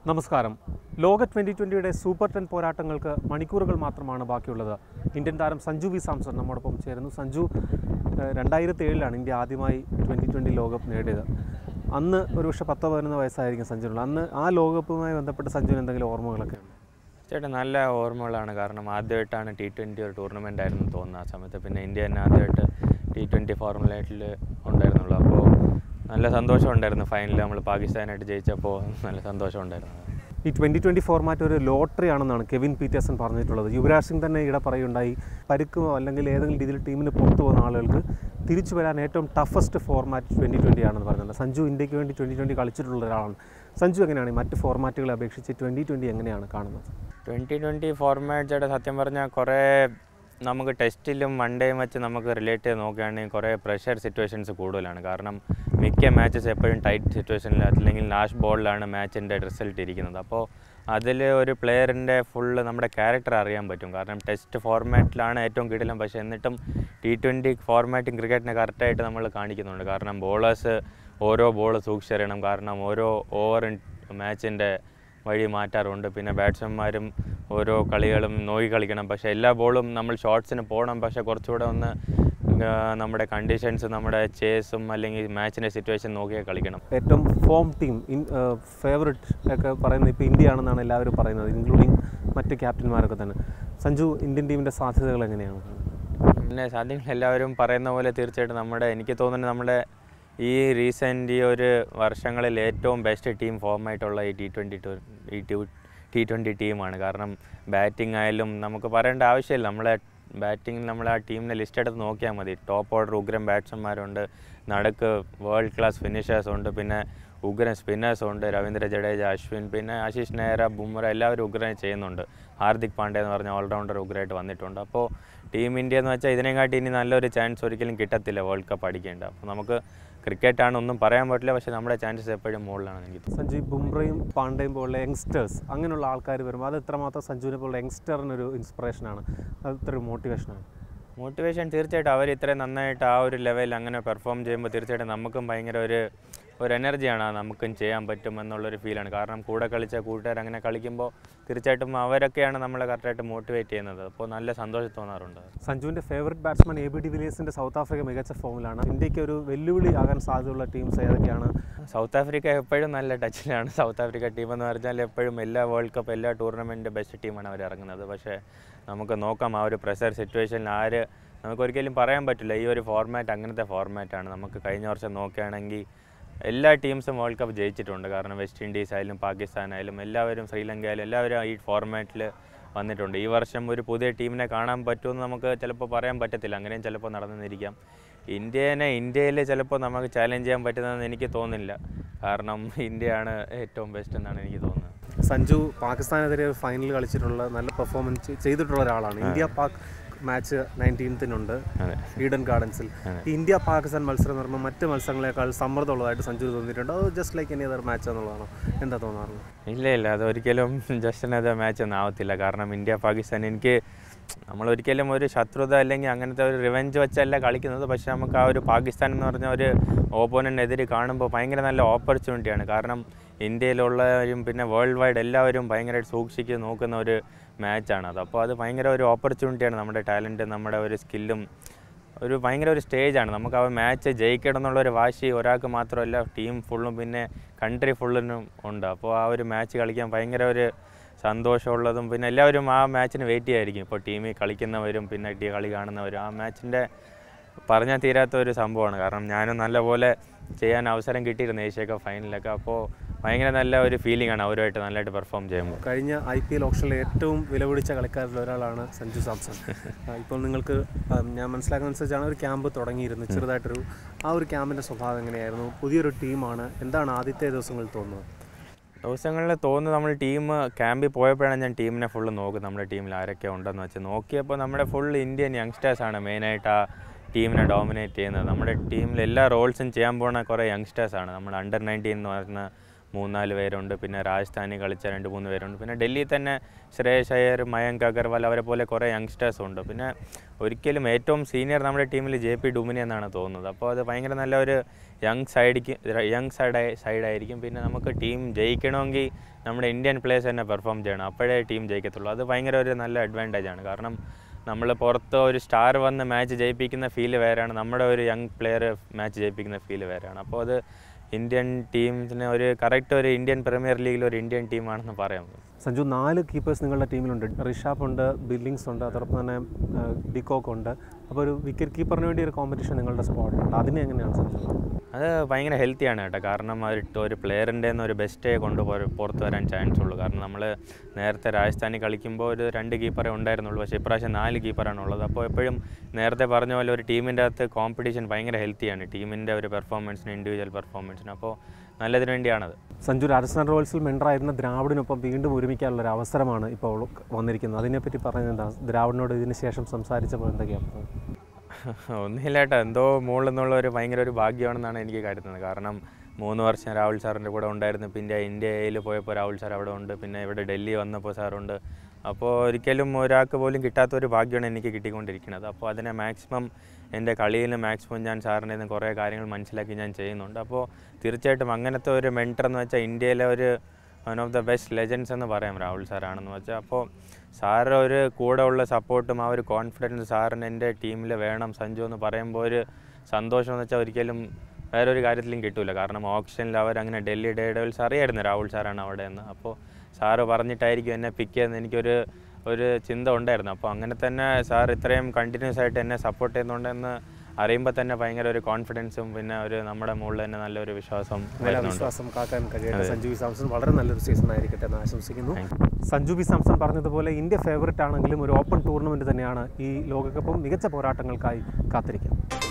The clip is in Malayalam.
നമസ്കാരം ലോക ട്വൻ്റി ട്വൻ്റിയുടെ സൂപ്പർ ടെൻ പോരാട്ടങ്ങൾക്ക് മണിക്കൂറുകൾ മാത്രമാണ് ബാക്കിയുള്ളത് ഇന്ത്യൻ താരം സഞ്ജു വി സാംസൺ നമ്മോടൊപ്പം ചേരുന്നു സഞ്ജു രണ്ടായിരത്തി ഏഴിലാണ് ഇന്ത്യ ആദ്യമായി ട്വൻ്റി ട്വൻ്റി ലോകകപ്പ് നേടിയത് അന്ന് ഒരുപക്ഷെ പത്തോ പതിനൊന്ന് വയസ്സായിരിക്കും സഞ്ജുനുള്ള അന്ന് ആ ലോകകപ്പുമായി ബന്ധപ്പെട്ട് സഞ്ജുവിന് എന്തെങ്കിലും ഓർമ്മകളൊക്കെ ഉണ്ട് ചേട്ടാ നല്ല ഓർമ്മകളാണ് കാരണം ആദ്യമായിട്ടാണ് ടി ട്വൻ്റി ഒരു ടൂർണമെൻ്റ് ആയിരുന്നു തോന്നുന്നത് ആ സമയത്ത് പിന്നെ ഇന്ത്യ തന്നെ ആദ്യമായിട്ട് ടി ട്വൻ്റി ഫോർമുലേറ്റിൽ ഉണ്ടായിരുന്നുള്ളൂ അപ്പോൾ നല്ല സന്തോഷം ഉണ്ടായിരുന്നു ഫൈനലിൽ നമ്മൾ പാകിസ്ഥാനായിട്ട് ജയിച്ചപ്പോൾ നല്ല സന്തോഷം ഉണ്ടായിരുന്നു ഈ ട്വൻ്റി ട്വൻ്റി ഫോർമാറ്റ് ഒരു ലോട്ടറി ആണെന്നാണ് കെവിൻ പീറ്റേഴ്സൺ പറഞ്ഞിട്ടുള്ളത് യുവരാജ് സിംഗ് തന്നെ ഇവിടെ പറയുണ്ടായി പരിക്കോ അല്ലെങ്കിൽ ഏതെങ്കിലും രീതിയിൽ ടീമിന് പുറത്തു പോകുന്ന ആളുകൾക്ക് തിരിച്ചു വരാൻ ഏറ്റവും ടഫസ്റ്റ് ഫോർമാറ്റ് ട്വൻ്റി ട്വൻ്റി ആണെന്ന് പറയുന്നുണ്ട് സഞ്ജു ഇന്ത്യക്ക് വേണ്ടി ട്വൻ്റി ട്വൻ്റി കളിച്ചിട്ടുള്ള ഒരാളാണ് സഞ്ജു എങ്ങനെയാണ് ഈ മറ്റ് ഫോർമാറ്റുകളെ അപേക്ഷിച്ച് ട്വൻ്റി ട്വൻ്റി എങ്ങനെയാണ് കാണുന്നത് ട്വൻ്റി ട്വൻ്റി ഫോർമാറ്റ് ചേട്ടാ സത്യം പറഞ്ഞാൽ കുറേ നമുക്ക് ടെസ്റ്റിലും വൺ ഡേയും വെച്ച് നമുക്ക് റിലേറ്റ് ചെയ്ത് നോക്കുകയാണെങ്കിൽ കുറേ പ്രഷർ സിറ്റുവേഷൻസ് കൂടുതലാണ് കാരണം മിക്ക മാച്ചസ് എപ്പോഴും ടൈറ്റ് സിറ്റുവേഷനിൽ അല്ലെങ്കിൽ ലാസ്റ്റ് ബോളിലാണ് മാച്ചിൻ്റെ റിസൾട്ട് ഇരിക്കുന്നത് അപ്പോൾ അതിൽ ഒരു പ്ലെയറിൻ്റെ ഫുള്ള് നമ്മുടെ ക്യാരക്ടർ അറിയാൻ പറ്റും കാരണം ടെസ്റ്റ് ഫോർമാറ്റിലാണ് ഏറ്റവും കിടിലം പക്ഷേ എന്നിട്ടും ടി ട്വൻ്റി ഫോർമാറ്റും ക്രിക്കറ്റിനെ കറക്റ്റായിട്ട് നമ്മൾ കാണിക്കുന്നുണ്ട് കാരണം ബോളേഴ്സ് ഓരോ ബോൾ സൂക്ഷിച്ചറിയണം കാരണം ഓരോ ഓവർ മാച്ചിൻ്റെ വഴി മാറ്റാറുണ്ട് പിന്നെ ബാറ്റ്സ്മാൻമാരും ഓരോ കളികളും നോക്കി കളിക്കണം പക്ഷേ എല്ലാ ബോളും നമ്മൾ ഷോട്ട്സിന് പോകണം പക്ഷേ കുറച്ചുകൂടെ ഒന്ന് ആ, നമ്മുടെ കണ്ടീഷൻസ് നമ്മുടെ ചേസും അല്ലെങ്കിൽ മാച്ചിൻ്റെ സിറ്റുവേഷൻ നോക്കിയാൽ കളിക്കണം ഏറ്റവും ഫോം ടീം ഇൻ ഫേവററ്റ് ഒക്കെ പറയുന്നത് ഇപ്പോൾ ഇന്ത്യ ആണെന്നാണ് എല്ലാവരും പറയുന്നത് ഇൻക്ലൂഡിങ് മറ്റ് ക്യാപ്റ്റന്മാരൊക്കെ തന്നെ സഞ്ജു ഇന്ത്യൻ ടീമിൻ്റെ സാധ്യതകൾ എങ്ങനെയാണ് പിന്നെ സാധ്യങ്ങൾ എല്ലാവരും പറയുന്ന പോലെ തീർച്ചയായിട്ടും നമ്മുടെ എനിക്ക് തോന്നുന്നത് നമ്മുടെ ഈ റീസെൻ്റ് ഈ ഒരു വർഷങ്ങളിൽ ഏറ്റവും ബെസ്റ്റ് ടീം ഫോമായിട്ടുള്ള ഈ ടി ട്വൻ്റി ഈ ടു ടി ട്വൻ്റി ടീമാണ് കാരണം ബാറ്റിംഗ് ആയാലും നമുക്ക് പറയേണ്ട ആവശ്യമില്ല നമ്മളെ ബാറ്റിംഗ് നമ്മൾ ആ ടീമിനെ ലിസ്റ്റ് എടുത്ത് നോക്കിയാൽ മതി ടോപ്പ് ഓർഡർ ഉഗ്രം ബാറ്റ്സ്മാൻമാരുണ്ട് നടുക്ക് വേൾഡ് ക്ലാസ് ഫിനിഷേഴ്സ് ഉണ്ട് പിന്നെ ഉഗ്രൻ സ്പിന്നേഴ്സ് ഉണ്ട് രവീന്ദ്ര ജഡേജ അശ്വിൻ പിന്നെ ആശിഷ് നെഹ്റ ബുംറ എല്ലാവരും ഉഗ്രൻ ചെയ്യുന്നുണ്ട് ഹാർദിക് പാണ്ഡ്യ എന്ന് പറഞ്ഞ ഓൾറൗണ്ടർ ഉഗ്രമായിട്ട് വന്നിട്ടുണ്ട് അപ്പോൾ ടീം ഇന്ത്യ എന്ന് വെച്ചാൽ ഇതിനെക്കാട്ടി ഇനി നല്ലൊരു ചാൻസ് ഒരിക്കലും കിട്ടത്തില്ല വേൾഡ് കപ്പ് അടിക്കേണ്ട അപ്പോൾ നമുക്ക് ക്രിക്കറ്റാണ് ഒന്നും പറയാൻ പറ്റില്ല പക്ഷേ നമ്മുടെ ചാൻസസ് എപ്പോഴും മുകളിലാണ് എനിക്ക് തോന്നുന്നത് സഞ്ജു ഈ ബുംറയും പാണ്ഡ്യയും പോലുള്ള യങ്സ്റ്റേഴ്സ് അങ്ങനെയുള്ള ആൾക്കാർ വരുമ്പോൾ അത് എത്രമാത്രം സഞ്ജുവിനെ പോലുള്ള യങ്സ്റ്ററിനൊരു ഇൻസ്പിറേഷനാണ് അത് ഇത്ര ഒരു മോട്ടിവേഷനാണ് മോട്ടിവേഷൻ തീർച്ചയായിട്ടും അവർ ഇത്രയും നന്നായിട്ട് ആ ഒരു ലെവലിൽ അങ്ങനെ പെർഫോം ചെയ്യുമ്പോൾ തീർച്ചയായിട്ടും നമുക്കും ഭയങ്കര ഒരു ഒരു എനർജിയാണ് ആ നമുക്കും ചെയ്യാൻ പറ്റും എന്നുള്ളൊരു ഫീലാണ് കാരണം കൂടെ കളിച്ച കൂട്ടുകാർ അങ്ങനെ കളിക്കുമ്പോൾ തീർച്ചയായിട്ടും അവരൊക്കെയാണ് നമ്മളെ കറക്റ്റായിട്ട് മോട്ടിവേറ്റ് ചെയ്യുന്നത് അപ്പോൾ നല്ല സന്തോഷം തോന്നാറുണ്ട് സഞ്ജുവിൻ്റെ favourite batsman A B D വിലിയേഴ്സിൻ്റെ സൗത്ത് ആഫ്രിക്ക മികച്ച ഫോമിലാണ് ഇന്ത്യക്ക് ഒരു വെല്ലുവിളി ആകാൻ സാധ്യതയുള്ള ടീംസ് ഏതൊക്കെയാണ് സൗത്ത് ആഫ്രിക്ക എപ്പോഴും നല്ല ടച്ചിലാണ് സൗത്ത് ആഫ്രിക്ക ടീം എന്ന് പറഞ്ഞാൽ എപ്പോഴും എല്ലാ വേൾഡ് കപ്പ് എല്ലാ ടൂർണമെൻറ്റ് ബെസ്റ്റ് ടീമാണ് അവർ ഇറങ്ങുന്നത് പക്ഷേ നമുക്ക് നോക്കാം ആ ഒരു പ്രഷർ സിറ്റുവേഷനിൽ ആര് നമുക്ക് ഒരിക്കലും പറയാൻ പറ്റില്ല ഈ ഒരു ഫോർമാറ്റ് അങ്ങനത്തെ ഫോർമാറ്റാണ് നമുക്ക് കഴിഞ്ഞ വർഷം നോക്കുകയാണെങ്കിൽ എല്ലാ ടീംസും വേൾഡ് കപ്പ് ജയിച്ചിട്ടുണ്ട് കാരണം വെസ്റ്റ് ഇൻഡീസ് ആയാലും പാകിസ്ഥാൻ ആയാലും എല്ലാവരും ശ്രീലങ്ക ആയാലും എല്ലാവരും ഈ ഫോർമാറ്റിൽ വന്നിട്ടുണ്ട് ഈ വർഷം ഒരു പുതിയ ടീമിനെ കാണാൻ പറ്റുമെന്ന് നമുക്ക് ചിലപ്പോൾ പറയാൻ പറ്റത്തില്ല അങ്ങനെയും ചിലപ്പോൾ നടന്നിരിക്കാം ഇന്ത്യനെ ഇന്ത്യയിൽ ചിലപ്പോൾ നമുക്ക് ചാലഞ്ച് ചെയ്യാൻ പറ്റുന്നതെന്ന് എനിക്ക് തോന്നുന്നില്ല കാരണം ഇന്ത്യയാണ് ഏറ്റവും ബെസ്റ്റ് എന്നാണ് എനിക്ക് തോന്നുന്നത് സഞ്ജു പാകിസ്ഥാനെതിരെ ഫൈനൽ കളിച്ചിട്ടുള്ള നല്ല പെർഫോമൻസ് ചെയ്തിട്ടുള്ള ഒരാളാണ് ഇന്ത്യ പാക് മാച്ച് നയൻറ്റീൻത്തിനുണ്ട് അതെ ഈഡൻ ഗാർഡൻസിൽ ഈ ഇന്ത്യ പാകിസ്ഥാൻ മത്സരം എന്ന് പറയുമ്പോൾ മറ്റ് മത്സരങ്ങളെക്കാൾ സമ്മർദ്ദമുള്ളതായിട്ട് സഞ്ജു തോന്നിയിട്ടുണ്ട് അത് just like any other match എന്നുള്ളതാണോ എന്താ തോന്നാറുള്ളത് ഇല്ല ഇല്ല അതൊരിക്കലും ജസ്റ്റ് അനദർ മാച്ച് ഒന്നും ആവത്തില്ല കാരണം ഇന്ത്യ പാകിസ്ഥാൻ എനിക്ക് നമ്മൾ ഒരിക്കലും ഒരു ശത്രുത അല്ലെങ്കിൽ അങ്ങനത്തെ ഒരു റിവെഞ്ച് വെച്ചല്ല കളിക്കുന്നത് പക്ഷേ നമുക്ക് ആ ഒരു പാകിസ്ഥാൻ എന്ന് പറഞ്ഞ ഒരു ഓപ്പോണൻ്റ് കാണുമ്പോൾ ഭയങ്കര നല്ല ഓപ്പർച്യൂണിറ്റിയാണ് കാരണം ഇന്ത്യയിലുള്ളവരും പിന്നെ വേൾഡ് വൈഡ് എല്ലാവരും ഭയങ്കരമായിട്ട് സൂക്ഷിച്ച് നോക്കുന്ന ഒരു മാച്ചാണ് അത് അപ്പോൾ അത് ഭയങ്കര ഒരു ഓപ്പർച്യൂണിറ്റിയാണ് നമ്മുടെ ടാലൻറ്റ് നമ്മുടെ ഒരു സ്കില്ലും ഒരു ഭയങ്കര ഒരു സ്റ്റേജാണ് നമുക്ക് ആ മാച്ച് ജയിക്കണം എന്നുള്ള ഒരു വാശി ഒരാൾക്ക് മാത്രമല്ല ടീം ഫുള്ളും പിന്നെ കൺട്രി ഫുള്ളിനും ഉണ്ട് അപ്പോൾ ആ ഒരു മാച്ച് കളിക്കാൻ ഭയങ്കര ഒരു സന്തോഷമുള്ളതും പിന്നെ എല്ലാവരും ആ മാച്ചിന് വെയിറ്റ് ചെയ്യായിരിക്കും ഇപ്പോൾ ടീമിൽ കളിക്കുന്നവരും പിന്നെ ടീ കളി കാണുന്നവരും ആ മാച്ചിൻ്റെ പറഞ്ഞാൽ തീരാത്ത ഒരു സംഭവമാണ് കാരണം ഞാനും നല്ലപോലെ ചെയ്യാൻ അവസരം കിട്ടിയിരുന്നു ഏഷ്യ കപ്പ് ഫൈനലൊക്കെ അപ്പോൾ ഭയങ്കര നല്ല ഒരു ഫീലിംഗ് ആണ് അവരുമായിട്ട് നല്ലതായിട്ട് പെർഫോം ചെയ്യുമ്പോൾ കഴിഞ്ഞ ഐ പി എൽ ഓപ്ഷനിലെ ഏറ്റവും വിലപിടിച്ച കളിക്കാരിൽ ഒരാളാണ് സഞ്ജു സാംസൺ ആ, ഇപ്പോൾ നിങ്ങൾക്ക് ആ, ഞാൻ മനസ്സിലാക്കുന്ന അനുസരിച്ചാണ് ഒരു ക്യാമ്പ് തുടങ്ങിയിരുന്നു ചെറുതായിട്ടൊരു ആ ഒരു ക്യാമ്പിൻ്റെ സ്വഭാവം എങ്ങനെയായിരുന്നു പുതിയൊരു ടീമാണ് എന്താണ് ആദ്യത്തെ ദിവസങ്ങളിൽ തോന്നുന്നത് ദിവസങ്ങളിൽ തോന്നുന്നു നമ്മൾ ടീം ക്യാമ്പിൽ പോയപ്പോഴാണ് ഞാൻ ടീമിനെ ഫുള്ള് നോക്കുന്നത് നമ്മുടെ ടീമിൽ ആരൊക്കെ ഉണ്ടെന്ന് വെച്ച് നോക്കിയപ്പോൾ നമ്മുടെ ഫുൾ ഇന്ത്യൻ യങ്സ്റ്റേഴ്സാണ് മെയിനായിട്ട് ആ ടീമിനെ ഡോമിനേറ്റ് ചെയ്യുന്നത് നമ്മുടെ ടീമിൽ എല്ലാ റോൾസും ചെയ്യാൻ പോകുന്ന കുറേ യങ്സ്റ്റേഴ്സാണ് നമ്മുടെ അണ്ടർ നയൻറ്റീൻ എന്ന് പറഞ്ഞ മൂന്നാല് പേരുണ്ട് പിന്നെ രാജസ്ഥാനിൽ കളിച്ച രണ്ട് മൂന്ന് പേരുണ്ട് പിന്നെ ഡൽഹിയിൽ തന്നെ ശ്രേയസ് അയ്യർ മയങ്ക് അഗർവാൾ അവരെ പോലെ കുറേ യങ്സ്റ്റേഴ്സ് ഉണ്ട് പിന്നെ ഒരിക്കലും ഏറ്റവും സീനിയർ നമ്മുടെ ടീമിൽ ജെ പി ഡുമിനി എന്നാണ് തോന്നുന്നത് അപ്പോൾ അത് ഭയങ്കര നല്ല ഒരു യങ് സൈഡിക്ക് യങ് സൈഡ് സൈഡായിരിക്കും പിന്നെ നമുക്ക് ടീം ജയിക്കണമെങ്കിൽ നമ്മുടെ ഇന്ത്യൻ പ്ലേയേഴ്സ് തന്നെ പെർഫോം ചെയ്യണം അപ്പോഴേ ടീം ജയിക്കത്തുള്ളൂ അത് ഭയങ്കര ഒരു നല്ല അഡ്വാൻറ്റേജ് ആണ് കാരണം നമ്മൾ പുറത്ത് ഒരു സ്റ്റാർ വന്ന് മാച്ച് ജയിപ്പിക്കുന്ന ഫീല് വേറെയാണ് നമ്മുടെ ഒരു യങ് പ്ലെയർ മാച്ച് ജയിപ്പിക്കുന്ന ഫീല് വേറെയാണ് അപ്പോൾ അത് ഇന്ത്യൻ ടീമിന് ഒരു കറക്റ്റ് ഒരു ഇന്ത്യൻ പ്രീമിയർ ലീഗിൽ ഒരു ഇന്ത്യൻ ടീമാണെന്ന് പറയാം സഞ്ജു നാല് കീപ്പേഴ്സ് നിങ്ങളുടെ ടീമിലുണ്ട് റിഷാപ്പ് ഉണ്ട് ബില്ലിങ്സ് ഉണ്ട് അതോടൊപ്പം തന്നെ ഡിക്കോക്ക് ഉണ്ട് അപ്പോൾ ഒരു വിക്കറ്റ് കീപ്പറിന് വേണ്ടി ഒരു കോമ്പറ്റീഷൻ നിങ്ങളുടെ സ്ക്വാഡിലുണ്ട് അതിനെ എങ്ങനെയാണ് സഞ്ജു അത് ഭയങ്കര ഹെൽത്തിയാണ് കേട്ടോ കാരണം അത് ഒരു പ്ലെയറിൻ്റെ ഒരു ബെസ്റ്റേ കൊണ്ട് പുറ- പുറത്ത് വരാൻ ചാൻസ് ഉള്ളൂ കാരണം നമ്മൾ നേരത്തെ രാജസ്ഥാനിൽ കളിക്കുമ്പോൾ ഒരു രണ്ട് കീപ്പറേ ഉണ്ടായിരുന്നുള്ളൂ പക്ഷേ ഇപ്രാവശ്യം നാല് കീപ്പറാണ് ഉള്ളത് അപ്പോൾ എപ്പോഴും നേരത്തെ പറഞ്ഞ പോലെ ഒരു ടീമിൻ്റെ അകത്ത് കോമ്പറ്റീഷൻ ഭയങ്കര ഹെൽത്തിയാണ് ടീമിൻ്റെ ഒരു പെർഫോമൻസിന് ഇൻഡിവിജ്വൽ പെർഫോമൻസിന് അപ്പോൾ നല്ലതിന് വേണ്ടിയാണത് സഞ്ജു രാജസ്ഥാൻ റോയൽസിൽ മെൻഡറായിരുന്ന ദ്രാവിഡിനൊപ്പം വീണ്ടും ഒരുമിക്കാനുള്ള ഒരു അവസരമാണ് ഇപ്പോൾ വന്നിരിക്കുന്നത് അതിനെപ്പറ്റി പറഞ്ഞത് എന്താ ദ്രാവിഡിനോട് ഇതിന് ശേഷം സംസാരിച്ചപ്പോൾ എന്തൊക്കെയാണ് പറഞ്ഞത് ഒന്നുമില്ല കേട്ടോ എന്തോ മുകളിൽ നിന്നുള്ള ഒരു ഭയങ്കര ഒരു ഭാഗ്യമാണെന്നാണ് എനിക്ക് കരുതുന്നത് കാരണം മൂന്ന് വർഷം രാഹുൽ സാറിൻ്റെ കൂടെ ഉണ്ടായിരുന്നു പിന്നെ ഇന്ത്യയിൽ പോയപ്പോൾ രാഹുൽ സാർ അവിടെ ഉണ്ട് പിന്നെ ഇവിടെ ഡൽഹി വന്നപ്പോൾ സാറുണ്ട് അപ്പോൾ ഒരിക്കലും ഒരാൾക്ക് പോലും കിട്ടാത്ത ഒരു ഭാഗ്യമാണ് എനിക്ക് കിട്ടിക്കൊണ്ടിരിക്കുന്നത് അപ്പോൾ അതിനെ മാക്സിമം എൻ്റെ കളിയിൽ മാക്സിമം ഞാൻ സാറിൻ്റെ നിന്ന് കുറേ കാര്യങ്ങൾ മനസ്സിലാക്കി ഞാൻ ചെയ്യുന്നുണ്ട് അപ്പോൾ തീർച്ചയായിട്ടും അങ്ങനത്തെ ഒരു മെൻറ്റർ എന്ന് വെച്ചാൽ ഇന്ത്യയിലെ ഒരു one of the best legends എന്ന് പറയാം രാഹുൽ സാറാണെന്ന് വെച്ചാൽ അപ്പോൾ സാറ് ഒരു കൂടെ ഉള്ള സപ്പോർട്ടും ആ ഒരു കോൺഫിഡൻസ് സാറിന് എൻ്റെ ടീമിൽ വേണം സഞ്ജു എന്ന് പറയുമ്പോൾ ഒരു സന്തോഷം എന്ന് വെച്ചാൽ ഒരിക്കലും വേറെ ഒരു കാര്യത്തിലും കിട്ടില്ല കാരണം ഓപ്ഷനിൽ അവരങ്ങനെ ഡൽഹി ഡേ ഡെവൽസ് അറിയായിരുന്നു രാഹുൽ സാറാണ് അവിടെ എന്ന് അപ്പോൾ സാറ് പറഞ്ഞിട്ടായിരിക്കും എന്നെ പിക്ക് ചെയ്യുന്നത് എനിക്കൊരു ഒരു ചിന്ത ഉണ്ടായിരുന്നു അപ്പോൾ അങ്ങനെ തന്നെ സാർ ഇത്രയും കണ്ടിന്യൂസ് ആയിട്ട് എന്നെ സപ്പോർട്ട് ചെയ്യുന്നുണ്ടെന്ന് അറിയുമ്പോൾ തന്നെ ഭയങ്കര ഒരു കോൺഫിഡൻസും പിന്നെ ഒരു നമ്മുടെ മുകളിൽ തന്നെ നല്ലൊരു വിശ്വാസം നല്ല വരുന്നുണ്ട് വിശ്വാസം കാക്കാൻ കഴിയട്ടെ സഞ്ജു വി സാംസൺ വളരെ നല്ലൊരു സീസൺ ആയിരിക്കട്ടെ എന്ന് ആശംസിക്കുന്നു സഞ്ജു വി സാംസൺ പറഞ്ഞതുപോലെ ഇന്ത്യ ഫേവററ്റ് ആണെങ്കിലും ഒരു ഓപ്പൺ ടൂർണമെൻറ്റ് തന്നെയാണ് ഈ ലോകകപ്പും മികച്ച പോരാട്ടങ്ങൾക്കായി കാത്തിരിക്കും